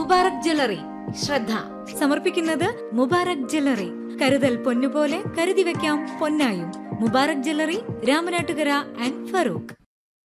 Mubarak jewellery ശ്രദ്ധ സമർപ്പിക്കുന്നത് Mubarak jewellery കരുതൽ പൊന്നുപോലെ കരുതി വെക്കാം പൊന്നായും മുബാറക് ജ്വല്ലറി രാമനാട്ടുകര ആൻഡ് ഫറൂഖ്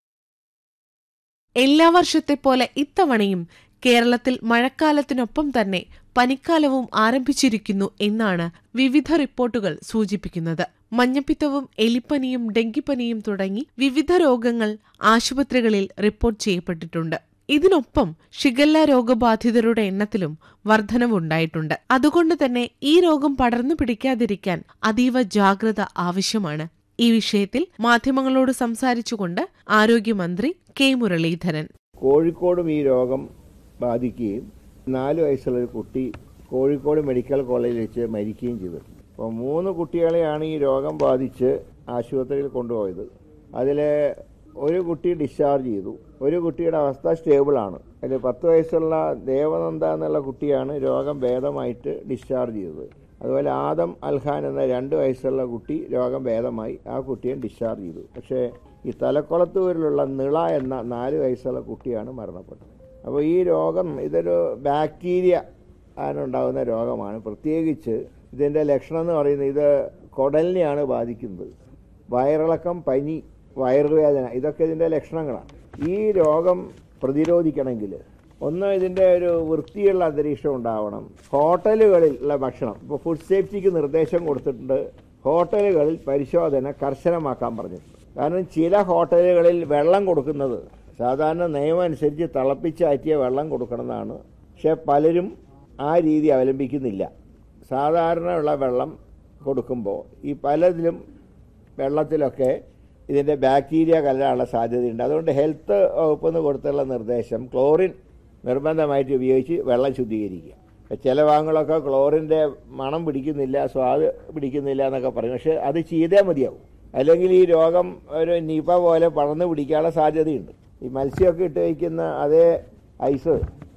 എല്ലാ വർഷത്തെ പോലെ ഇത്തവണയും കേരളത്തിൽ മഴക്കാലത്തിനൊപ്പം തന്നെ പനിക്കാലവും ആരംഭിച്ചിരിക്കുന്നു എന്നാണ് വിവിധ റിപ്പോർട്ടുകൾ സൂചിപ്പിക്കുന്നത് മഞ്ഞപ്പിത്തവും എലിപ്പനിയും ഡെങ്കിപ്പനിയും തുടങ്ങി വിവിധ രോഗങ്ങൾ ആശുപത്രികളിൽ റിപ്പോർട്ട് ചെയ്യപ്പെട്ടിട്ടുണ്ട് ഇതിനൊപ്പം ഷിഗല്ല രോഗബാധിതരുടെ എണ്ണത്തിലും വർധനവുണ്ടായിട്ടുണ്ട് അതുകൊണ്ട് തന്നെ ഈ രോഗം പടർന്നു പിടിക്കാതിരിക്കാൻ അതീവ ജാഗ്രത ആവശ്യമാണ് ഈ വിഷയത്തിൽ മാധ്യമങ്ങളോട് സംസാരിച്ചുകൊണ്ട് ആരോഗ്യമന്ത്രി കെ മുരളീധരൻ കോഴിക്കോടും ഈ രോഗം ബാധിക്കുകയും നാല് വയസ്സുള്ള ഒരു കുട്ടി കോഴിക്കോട് മെഡിക്കൽ കോളേജിൽ വെച്ച് മരിക്കുകയും ചെയ്തു അപ്പോൾ മൂന്ന് കുട്ടികളെയാണ് ഈ രോഗം ബാധിച്ച് ആശുപത്രിയിൽ കൊണ്ടുപോയത് അതിൽ ഒരു കുട്ടി ഡിസ്ചാർജ് ചെയ്തു ഒരു കുട്ടിയുടെ അവസ്ഥ സ്റ്റേബിളാണ് അതിൽ പത്ത് വയസ്സുള്ള ദേവനന്ദ എന്നുള്ള കുട്ടിയാണ് രോഗം ഭേദമായിട്ട് ഡിസ്ചാർജ് ചെയ്തത് അതുപോലെ ആദം അൽഖാൻ എന്ന രണ്ട് വയസ്സുള്ള കുട്ടി രോഗം ഭേദമായി ആ കുട്ടിയെ ഡിസ്ചാർജ് ചെയ്തു പക്ഷേ ഈ തലക്കുളത്തൂരിലുള്ള നിള എന്ന നാല് വയസ്സുള്ള കുട്ടിയാണ് മരണപ്പെട്ടത് അപ്പോൾ ഈ രോഗം ഇതൊരു ബാക്ടീരിയ ആണുണ്ടാകുന്ന രോഗമാണ് പ്രത്യേകിച്ച് ഇതിൻ്റെ ലക്ഷണം എന്ന് പറയുന്നത് ഇത് കുടലിനെയാണ് ബാധിക്കുന്നത് വയറിളക്കം പനി വയറുവേദന ഇതൊക്കെ ഇതിൻ്റെ ലക്ഷണങ്ങളാണ് ഈ രോഗം പ്രതിരോധിക്കണമെങ്കിൽ ഒന്ന് ഇതിൻ്റെ ഒരു വൃത്തിയുള്ള അന്തരീക്ഷം ഉണ്ടാവണം ഹോട്ടലുകളിൽ ഉള്ള ഭക്ഷണം ഇപ്പോൾ ഫുഡ് സേഫ്റ്റിക്ക് നിർദ്ദേശം കൊടുത്തിട്ടുണ്ട് ഹോട്ടലുകളിൽ പരിശോധന കർശനമാക്കാൻ പറഞ്ഞിട്ടുണ്ട് കാരണം ചില ഹോട്ടലുകളിൽ വെള്ളം കൊടുക്കുന്നത് സാധാരണ നിയമം അനുസരിച്ച് തിളപ്പിച്ചാറ്റിയ വെള്ളം കൊടുക്കണമെന്നാണ് പക്ഷെ പലരും ആ രീതി അവലംബിക്കുന്നില്ല സാധാരണ ഉള്ള വെള്ളം കൊടുക്കുമ്പോൾ ഈ പലതിലും വെള്ളത്തിലൊക്കെ ഇതിൻ്റെ ബാക്ടീരിയ കലരാനുള്ള സാധ്യതയുണ്ട് അതുകൊണ്ട് ഹെൽത്ത് വകുപ്പ് നിന്ന് കൊടുത്തുള്ള നിർദ്ദേശം ക്ലോറിൻ നിർബന്ധമായിട്ട് ഉപയോഗിച്ച് വെള്ളം ശുദ്ധീകരിക്കുക ഇപ്പം ചില ഭാഗങ്ങളൊക്കെ ക്ലോറിൻ്റെ മണം പിടിക്കുന്നില്ല സ്വാദ് പിടിക്കുന്നില്ല എന്നൊക്കെ പറയും പക്ഷേ അത് ചെയ്തേ മതിയാവും അല്ലെങ്കിൽ ഈ രോഗം ഒരു നിപ പോലെ പടർന്നു പിടിക്കാനുള്ള സാധ്യതയുണ്ട് ഈ മത്സ്യമൊക്കെ ഇട്ട് വയ്ക്കുന്ന അതേ ഐസ്